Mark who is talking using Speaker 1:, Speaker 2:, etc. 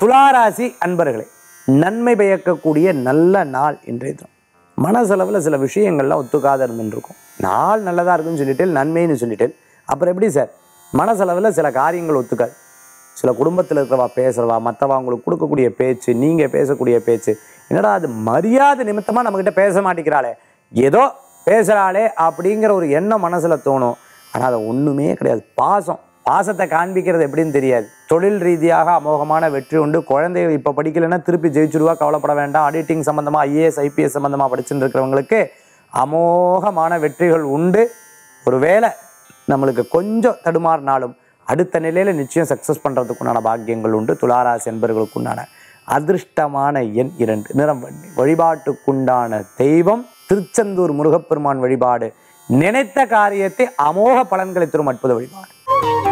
Speaker 1: துளாராசி அன்பர்களே நன்மை பயக்கக்கூடிய நல்ல நாள் இன்றைய தினம் மனசளவில் சில விஷயங்கள்லாம் ஒத்துக்காத இருந்துட்டு இருக்கும் நாள் நல்லதாக இருக்குன்னு சொல்லிட்டு நன்மைன்னு சொல்லிட்டு அப்புறம் எப்படி சார் மனசளவில் சில காரியங்கள் ஒத்துக்காது சில குடும்பத்தில் இருக்கிறவா பேசுகிறவா மற்றவா உங்களுக்கு கொடுக்கக்கூடிய பேச்சு நீங்கள் பேசக்கூடிய பேச்சு என்னடா அது மரியாதை நிமித்தமாக நம்மக்கிட்ட பேச மாட்டேங்கிறாளே ஏதோ பேசுகிறாளே அப்படிங்கிற ஒரு எண்ணம் மனசில் தோணும் ஆனால் அது ஒன்றுமே கிடையாது பாசம் பாசத்தை காண்பிக்கிறது எப்படின்னு தெரியாது தொழில் ரீதியாக அமோகமான வெற்றி உண்டு குழந்தைகள் இப்போ படிக்கலைன்னா திருப்பி ஜெயிச்சுடுவா கவலைப்பட வேண்டாம் ஆடிட்டிங் சம்மந்தமாக ஐஏஎஸ் ஐபிஎஸ் சம்மந்தமாக படிச்சுட்டு இருக்கிறவங்களுக்கு அமோகமான வெற்றிகள் உண்டு ஒருவேளை நம்மளுக்கு கொஞ்சம் தடுமாறினாலும் அடுத்த நிலையில் நிச்சயம் சக்ஸஸ் பண்ணுறதுக்குண்டான பாக்கியங்கள் உண்டு துளாராசி என்பவர்களுக்குண்டான அதிர்ஷ்டமான எண் இரண்டு நிறம் வண்ணி வழிபாட்டுக்குண்டான தெய்வம் திருச்செந்தூர் முருகப்பெருமான் வழிபாடு நினைத்த காரியத்தை அமோக பலன்களை தரும் அற்புத வழிபாடு